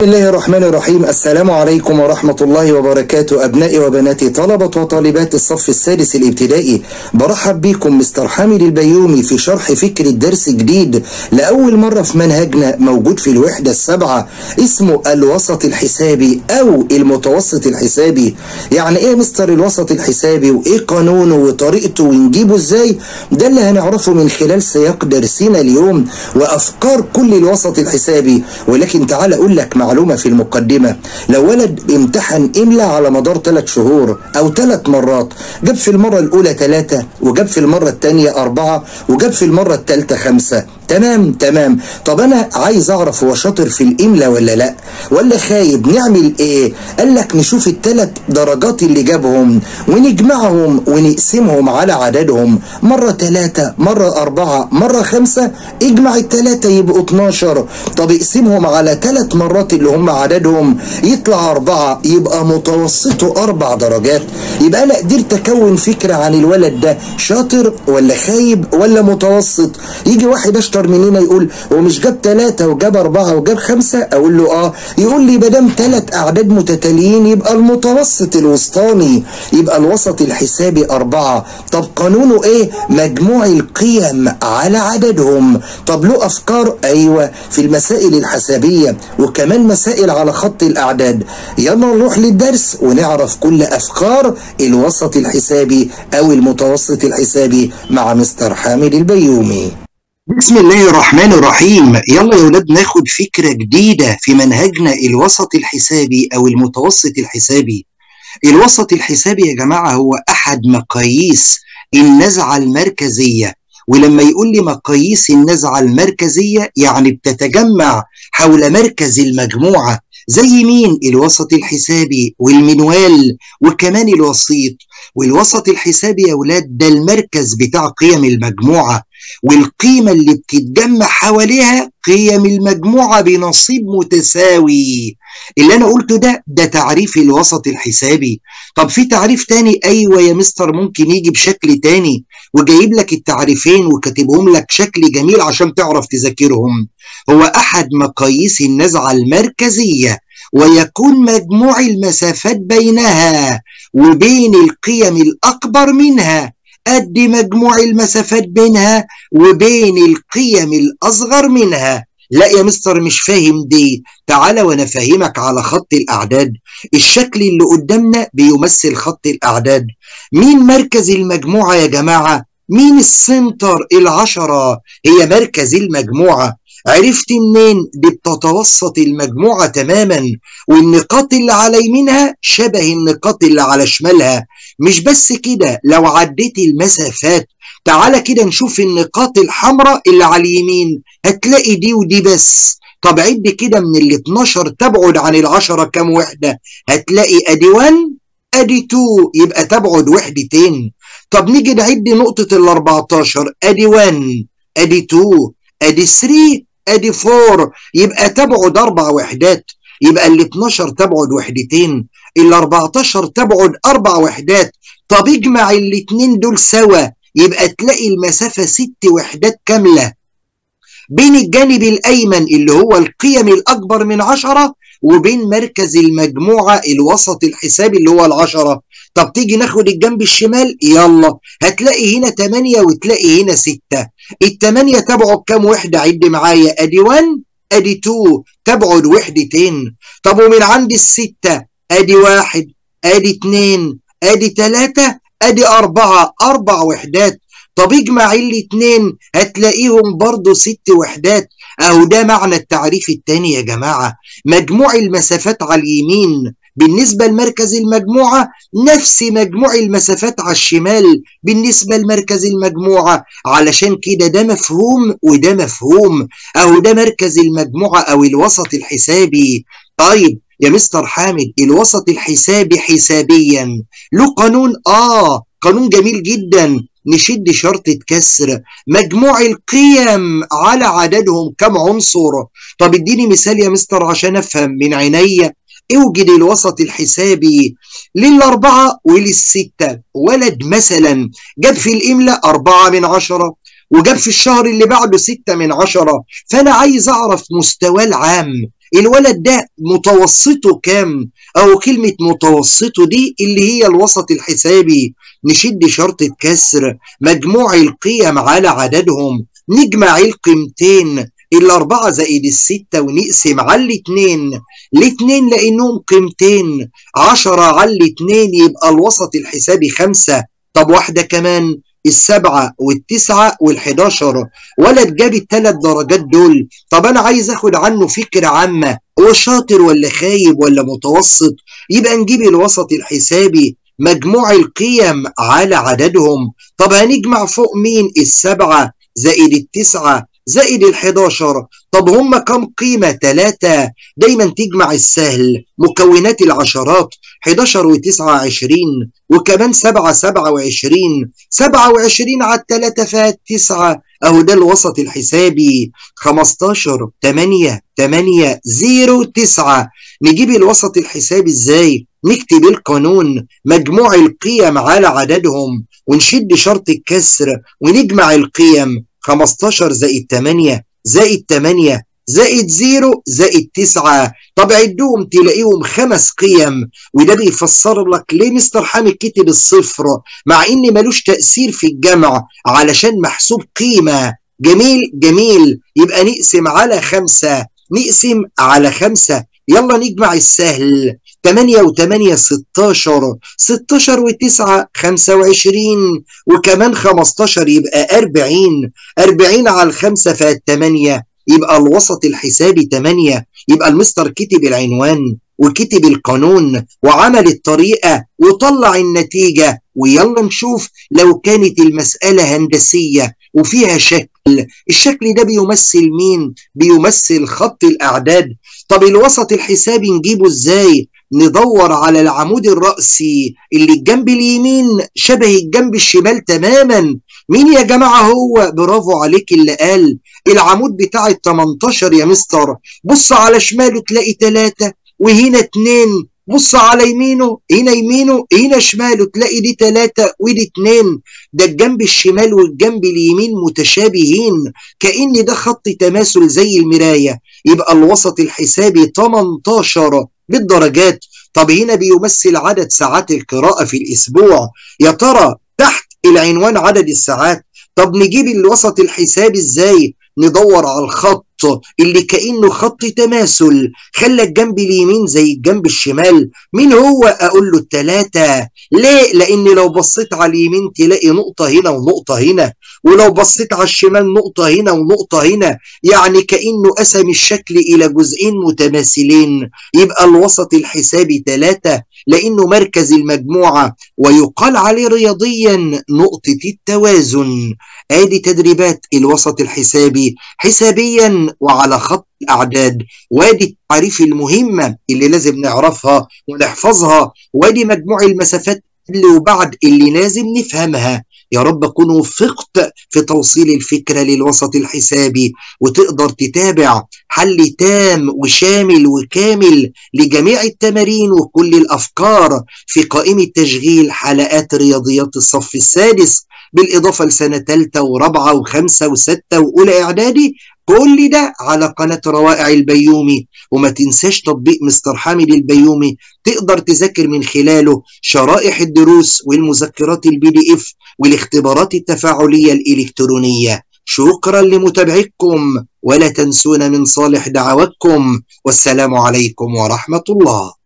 بسم الله الرحمن الرحيم السلام عليكم ورحمة الله وبركاته أبنائي وبناتي طلبة وطالبات الصف السادس الابتدائي برحب بكم مستر حامد البيومي في شرح فكرة درس جديد لأول مرة في منهجنا موجود في الوحدة السابعة اسمه الوسط الحسابي أو المتوسط الحسابي يعني إيه مستر الوسط الحسابي وإيه قانونه وطريقته ونجيبه إزاي ده اللي هنعرفه من خلال سياق درسنا اليوم وأفكار كل الوسط الحسابي ولكن تعال أقول لك معلومة في المقدمة لو ولد امتحن إملا على مدار ثلاث شهور أو ثلاث مرات جاب في المرة الأولى ثلاثة وجاب في المرة الثانية أربعة وجاب في المرة الثالثة خمسة تمام تمام طب انا عايز اعرف هو شاطر في الاملا ولا لا ولا خايب نعمل ايه قال لك نشوف الثلاث درجات اللي جابهم ونجمعهم ونقسمهم على عددهم مرة ثلاثة مرة أربعة مرة خمسة اجمع الثلاثة يبقوا 12 طب اقسمهم على ثلاث مرات اللي هم عددهم يطلع أربعة يبقى متوسطه أربع درجات يبقى أنا قدرت أكون فكرة عن الولد ده شاطر ولا خايب ولا متوسط يجي واحد أشطر مننا يقول هو مش جاب ثلاثة وجاب أربعة وجاب خمسة أقول له آه يقول لي ما دام ثلاث أعداد متتاليين يبقى المتوسط الوسطاني يبقى الوسط الحسابي أربعة طب قانونه إيه؟ مجموع القيم على عددهم طب له أفكار أيوة في المسائل الحسابية وكمان مسائل على خط الأعداد يلا نروح للدرس ونعرف كل أفكار الوسط الحسابي أو المتوسط الحسابي مع مستر حامد البيومي بسم الله الرحمن الرحيم يلا يا ولاد ناخد فكرة جديدة في منهجنا الوسط الحسابي أو المتوسط الحسابي الوسط الحسابي يا جماعة هو أحد مقاييس النزعة المركزية ولما يقول لي مقاييس النزعة المركزية يعني بتتجمع حول مركز المجموعة زي مين الوسط الحسابي والمنوال وكمان الوسيط والوسط الحسابي يا ولاد ده المركز بتاع قيم المجموعة والقيمة اللي بتتجمع حواليها قيم المجموعة بنصيب متساوي اللي أنا قلته ده ده تعريف الوسط الحسابي طب في تعريف تاني أيوة يا مستر ممكن يجي بشكل تاني وجايب لك التعريفين وكاتبهم لك شكل جميل عشان تعرف تذاكرهم هو أحد مقاييس النزعة المركزية ويكون مجموع المسافات بينها وبين القيم الأكبر منها قد مجموع المسافات بينها وبين القيم الأصغر منها لا يا مستر مش فاهم دي تعالى وانا فاهمك على خط الأعداد الشكل اللي قدامنا بيمثل خط الأعداد مين مركز المجموعة يا جماعة مين السنتر العشرة هي مركز المجموعة عرفت منين دي بتتوسط المجموعة تماما والنقاط اللي على يمينها شبه النقاط اللي على شمالها مش بس كده لو عديت المسافات تعالى كده نشوف النقاط الحمراء اللي على اليمين هتلاقي دي ودي بس طب عد كده من ال 12 تبعد عن العشرة كام وحدة هتلاقي ادي 1 ادي 2 يبقى تبعد وحدتين طب نيجي نعد نقطة ال 14 ادي 1 ادي 2 ادي 3 ادي 4 يبقى تبعد اربع وحدات يبقى ال 12 تبعد وحدتين ال 14 تبعد اربع وحدات طب اجمع الاثنين دول سوا يبقى تلاقي المسافة ست وحدات كاملة بين الجانب الأيمن اللي هو القيم الأكبر من عشرة وبين مركز المجموعة الوسط الحسابي اللي هو العشرة طب تيجي ناخد الجنب الشمال يلا هتلاقي هنا 8 وتلاقي هنا 6 التمانية تبعد كام وحدة عد معايا ادي 1 ادي 2 تبعد وحدتين طب ومن عند الستة ادي واحد ادي اتنين ادي تلاتة ادي اربعة اربع وحدات طب اجمع الاتنين هتلاقيهم برضو ست وحدات اهو ده معنى التعريف التاني يا جماعة مجموع المسافات على اليمين بالنسبة لمركز المجموعة نفس مجموع المسافات على الشمال بالنسبة لمركز المجموعة علشان كده ده مفهوم وده مفهوم أو ده مركز المجموعة أو الوسط الحسابي طيب يا مستر حامد الوسط الحسابي حسابيا له قانون آه قانون جميل جدا نشد شرطة كسر مجموع القيم على عددهم كم عنصر طب اديني مثال يا مستر عشان افهم من عينيا اوجد الوسط الحسابي للأربعة وللستة ولد مثلا جاب في الإملاء أربعة من عشرة وجاب في الشهر اللي بعده ستة من عشرة فأنا عايز أعرف مستواه العام الولد ده متوسطه كام او كلمة متوسطه دي اللي هي الوسط الحسابي نشد شرطة كسر مجموع القيم على عددهم نجمع القيمتين الأربعة زائد الستة ونقسم على الاتنين الاتنين لأنهم قيمتين عشرة على الاتنين يبقى الوسط الحسابي خمسة طب واحدة كمان السبعة والتسعة والحداشر ولد جاب الثلاث درجات دول طب أنا عايز أخد عنه فكرة عامة هو شاطر ولا خايب ولا متوسط يبقى نجيب الوسط الحسابي مجموع القيم على عددهم طب هنجمع فوق مين السبعة زائد التسعة زائد ال11 طب هم كم قيمة؟ 3 دايما تجمع السهل مكونات العشرات 11 و9 20 وكمان 7 27 27 على الثلاثة فات 9 اهو ده الوسط الحسابي 15 8 8 0 9 نجيب الوسط الحسابي ازاي؟ نكتب القانون مجموع القيم على عددهم ونشد شرط الكسر ونجمع القيم 15 زائد 8 زائد 8 زائد 0 زائد 9 طب عدهم تلاقيهم خمس قيم وده بيفسر لك ليه مستر حامد كتب الصفر مع ان ملوش تأثير في الجمع علشان محسوب قيمة جميل جميل يبقى نقسم على خمسة نقسم على خمسة يلا نجمع السهل 8 و8 16 16 و9 25 وكمان 15 يبقى 40 40 على الخمسة فات 8 يبقى الوسط الحسابي 8 يبقى المستر كتب العنوان وكتب القانون وعمل الطريقة وطلع النتيجة ويلا نشوف لو كانت المسألة هندسية وفيها شكل الشكل ده بيمثل مين؟ بيمثل خط الأعداد طب الوسط الحسابي نجيبه ازاي؟ ندور على العمود الرأسي اللي الجنب اليمين شبه الجنب الشمال تماما مين يا جماعة هو برافو عليك اللي قال العمود بتاع ال 18 يا مستر بص على شماله تلاقي ثلاثة وهنا اتنين بص على يمينه هنا يمينه هنا شماله تلاقي دي ثلاثة ودي اتنين ده الجنب الشمال والجنب اليمين متشابهين كأن ده خط تماثل زي المراية يبقى الوسط الحسابي 18 بالدرجات طب هنا بيمثل عدد ساعات القراءة في الأسبوع يا ترى تحت العنوان عدد الساعات طب نجيب الوسط الحسابي ازاي ندور على الخط اللي كأنه خط تماثل خلى الجنب اليمين زي الجنب الشمال مين هو اقول له التلاتة ليه لان لو بصيت على اليمين تلاقي نقطة هنا ونقطة هنا ولو بصيت على الشمال نقطة هنا ونقطة هنا يعني كأنه قسم الشكل إلى جزئين متماثلين يبقى الوسط الحسابي ثلاثة لأنه مركز المجموعة ويقال عليه رياضيا نقطة التوازن ادي تدريبات الوسط الحسابي حسابيا وعلى خط الأعداد وادي التعريف المهمة اللي لازم نعرفها ونحفظها وادي مجموع المسافات قبل وبعد اللي لازم نفهمها يا رب أكون وفقت في توصيل الفكرة للوسط الحسابي وتقدر تتابع حل تام وشامل وكامل لجميع التمارين وكل الأفكار في قائمة تشغيل حلقات رياضيات الصف السادس بالإضافة لسنة ثالثة ورابعة وخمسة وستة وأولى إعدادي كل ده على قناة روائع البيومي وما تنساش تطبيق مستر حامد البيومي تقدر تذاكر من خلاله شرائح الدروس والمذكرات البي دي اف والاختبارات التفاعلية الإلكترونية شكرا لمتابعتكم ولا تنسونا من صالح دعواتكم والسلام عليكم ورحمة الله